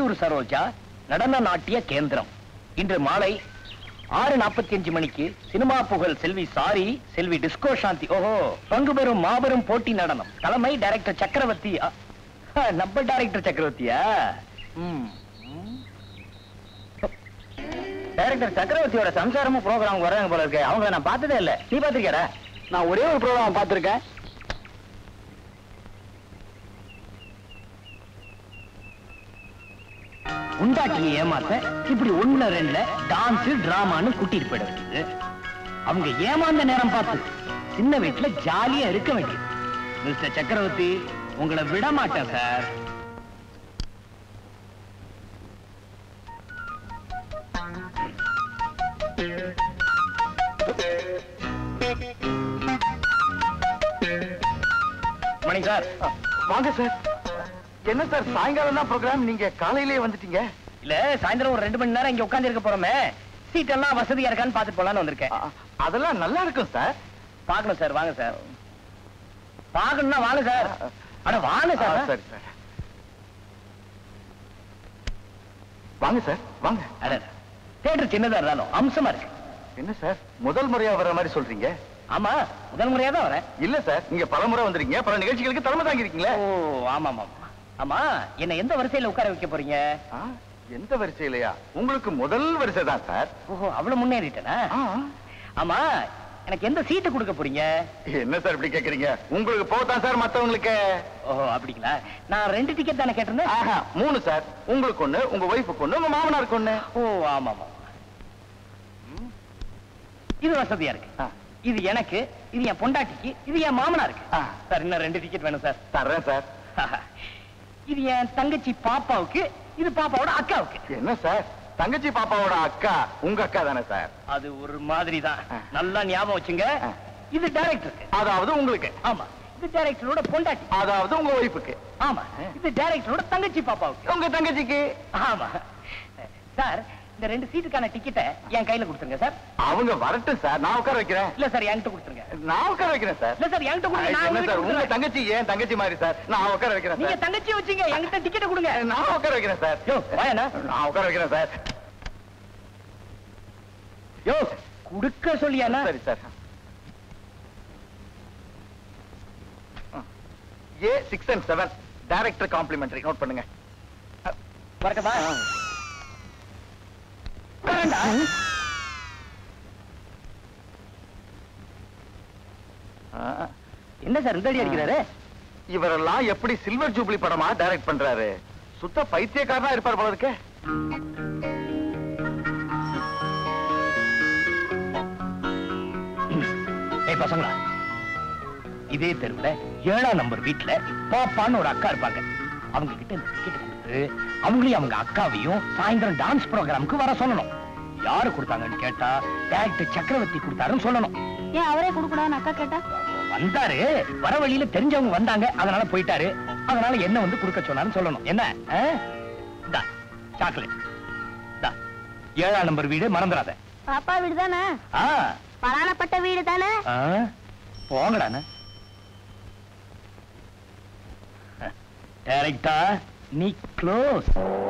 உறையூர் சரோஜா நடன நாட்டிய கேந்திரம் இன்று மாலை ஆறு நாற்பத்தி அஞ்சு மணிக்கு சினிமா புகழ் செல்வி சாரி செல்வி டிஸ்கோ சாந்தி ஓஹோ பங்கு பெறும் மாபெரும் போட்டி நடனம் தலைமை டைரக்டர் சக்கரவர்த்தி அ, அ, நம்ம டைரக்டர் சக்கரவர்த்தியா ம், ம். டைரக்டர் சக்கரவர்த்தியோட சம்சாரமும் ப்ரோக்ராம் வர்றாங்க போல இருக்கு அவங்கள நான் பார்த்ததே இல்ல நீ பாத்திருக்கியாடா நான் ஒரே ஒரு ப்ரோக்ராம் பார்த்திருக்கேன் உண்டாட்டியை ஏமாத்த இப்படி ஒண்ணுல ரெண்டுல டான்ஸ் டிராமான்னு கூட்டிட்டு போயிட வேண்டியது அவங்க ஏமாந்த நேரம் பார்த்து சின்ன வீட்டுல ஜாலியா இருக்க வேண்டியது மிஸ்டர் சக்கரவர்த்தி உங்களை விட மாட்டேன் சார் மணி சார் வாங்க சார் என்ன சார் சாயங்காலம் தான் ப்ரோக்ராம் நீங்க காலையிலேயே வந்துட்டீங்க இல்ல சாயந்தரம் ஒரு ரெண்டு மணி நேரம் இங்க உட்கார்ந்து இருக்க போறோமே சீட் எல்லாம் வசதியா இருக்கான்னு பாத்துட்டு போலான்னு வந்திருக்கேன் அ- அதெல்லாம் நல்லா இருக்கும் சார் பாக்கணும் சார் வாங்க சார் பாக்கணும்னா வாங்க சார் அட வாங்க ஆ, சார் சரி சார் வாங்க சார் வாங்க அட தேட்டர் சின்னதா இருந்தாலும் அம்சமா இருக்கு என்ன சார் முதல் முறையா வர்ற மாதிரி சொல்றீங்க ஆமா முதல் முறையா தான் வரேன் இல்ல சார் நீங்க பல முறை வந்திருக்கீங்க பல நிகழ்ச்சிகளுக்கு தலைமை தாங்கி இருக்கீங்களே ஓ ஆமா ஆமா ஆமா என்ன எந்த வரிசையில உட்கார வைக்க போறீங்க ஆ, எந்த வரிசையிலையா உங்களுக்கு முதல் வரிசை தான் சார் ஓஹோ அவ்வளவு முன்னேறிட்டேனா ஆ, ஆமா எனக்கு எந்த சீட்டு கொடுக்க போறீங்க என்ன சார் இப்படி கேக்குறீங்க உங்களுக்கு போதான் சார் மத்தவங்களுக்கு ஓஹோ அப்படிங்களா நான் ரெண்டு டிக்கெட் தானே கேட்டிருந்தேன் ஆஹா, மூணு சார் உங்களுக்கு ஒண்ணு உங்க ஒய்ஃபுக்கு ஒண்ணு உங்க மாமனாருக்கு ஒண்ணு ஓ ஆமா ஆமா ம். இது வசதியா இருக்கு ஆ, இது எனக்கு இது என் பொண்டாட்டிக்கு இது என் மாமனாருக்கு ஆ. சார் இன்னும் ரெண்டு டிக்கெட் வேணும் சார் தர்றேன் சார் இது என் தங்கச்சி பாப்பாவுக்கு இது பாப்பாவோட அக்காவுக்கு என்ன சார் தங்கச்சி பாப்பாவோட அக்கா உங்க அக்கா தானே சார் அது ஒரு மாதிரி தான் ஆ. நல்லா ஞாபகம் வச்சுங்க ஆ. இது டைரக்டருக்கு அதாவது உங்களுக்கு ஆமா இது டைரக்டரோட பொண்டாட்டி அதாவது உங்க ஒய்ஃபுக்கு ஆமா இது டைரக்டரோட தங்கச்சி பாப்பாவுக்கு உங்க தங்கச்சிக்கு ஆமா சார் இந்த ரெண்டு சீட்டுக்கான டிக்கெட்டை என் கையில கொடுத்துருங்க சார் அவங்க வரட்டும் சார் நான் உட்கார வைக்கிறேன் இல்ல சார் என்கிட்ட கொடுத்துருங்க நான் உட்கார வைக்கிறேன் சார் இல்ல சார் என்கிட்ட கொடுங்க நான் என்ன உங்ககிட்ட சார் உங்க கொடுத்துறேன். தங்கச்சி ஏன் தங்கச்சி மாதிரி சார் நான் உட்கார வைக்கிறேன் நீங்க சார் தங்கச்சி வச்சீங்க என்கிட்ட டிக்கெட்டை கொடுங்க நான் உட்கார வைக்கிறேன் சார் யோ, வாயண்ணா. நான் உட்கார வைக்கிறேன் சார் யோ குடுக்க சொல்லியானா சரி sir A six and seven director complimentary note பண்ணுங்க மறக்கவா வேண்டா. ஆ, என்ன சார் இந்த அடி அடிக்கிறாரு இவரெல்லாம் எப்படி சில்வர் ஜூப்ளி படமா டைரக்ட் பண்றாரு சுத்த பைத்தியக்காரனா இருப்பார் போல இருக்கே ஏய் பசங்களா இதே தெருவுல ஏழாம் நம்பர் வீட்ல பாப்பான்னு ஒரு அக்கா இருப்பாங்க அவங்க கிட்ட இந்த டிக்கெட் கொடுத்து அவங்களையும் அவங்க அக்காவையும் சாயந்தரம் டான்ஸ் ப்ரோக்ராமுக்கு வர சொல்லணும் யாரு கொடுத்தாங்கன்னு கேட்டா டேரக்டர் சக்கரவர்த்தி கொடுத்தாருன்னு சொல்லணும் ஏன் அவரே கொடுக்கூடாதுன்னு அக்கா கேட்டா வந்தாரு வர வழியில தெரிஞ்சவங்க வந்தாங்க அதனால போயிட்டாரு அதனால என்ன வந்து கொடுக்க சொன்னாருன்னு சொல்லணும் என்ன ஆ? இந்தா சாக்லேட் இந்தா ஏழாம் நம்பர் வீடு மறந்துடாத பாப்பா வீடு தானே ஆ பலானப்பட்ட வீடு தானே ஆ, போங்கடாண்ணே டைரக்டா நீ க்ளோஸ்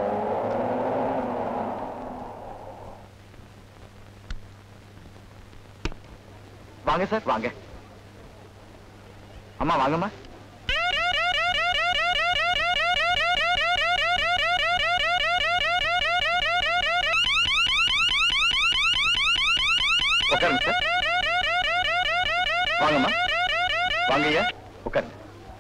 வாங்க சார் வாங்க அம்மா வாங்கம்மா உட்காருங்க சார் வாங்கம்மா வாங்க ஐயா உட்காருங்க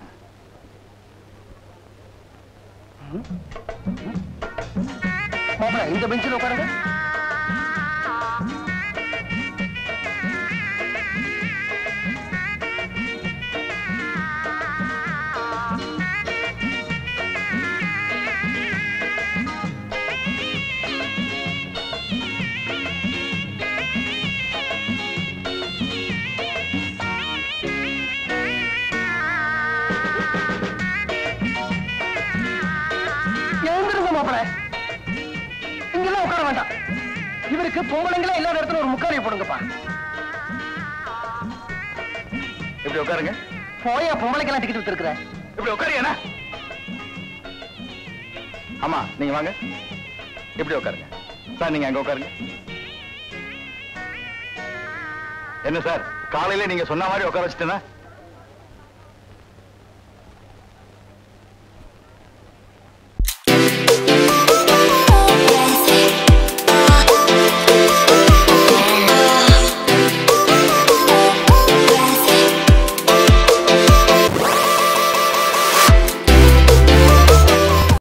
மாப்பிள இந்த பெஞ்சில் உட்காருங்க எழுந்திருங்க மாப்பிள இங்கெல்லாம் உட்கார வேண்டாம் இவருக்கு பொம்பளைங்களே இல்லாத இடத்துல ஒரு முக்காலியை போடுங்கப்பா இப்படி உட்காருங்க போயா பொம்பளைக்கெல்லாம் டிக்கெட் வித்துருக்குற இப்படி உட்காரு என்ன ஆமா நீங்க வாங்க இப்படி உட்காருங்க சார் நீங்க அங்க உட்காருங்க என்ன சார் காலையில நீங்க சொன்ன மாதிரி உட்கார வச்சுட்டேனா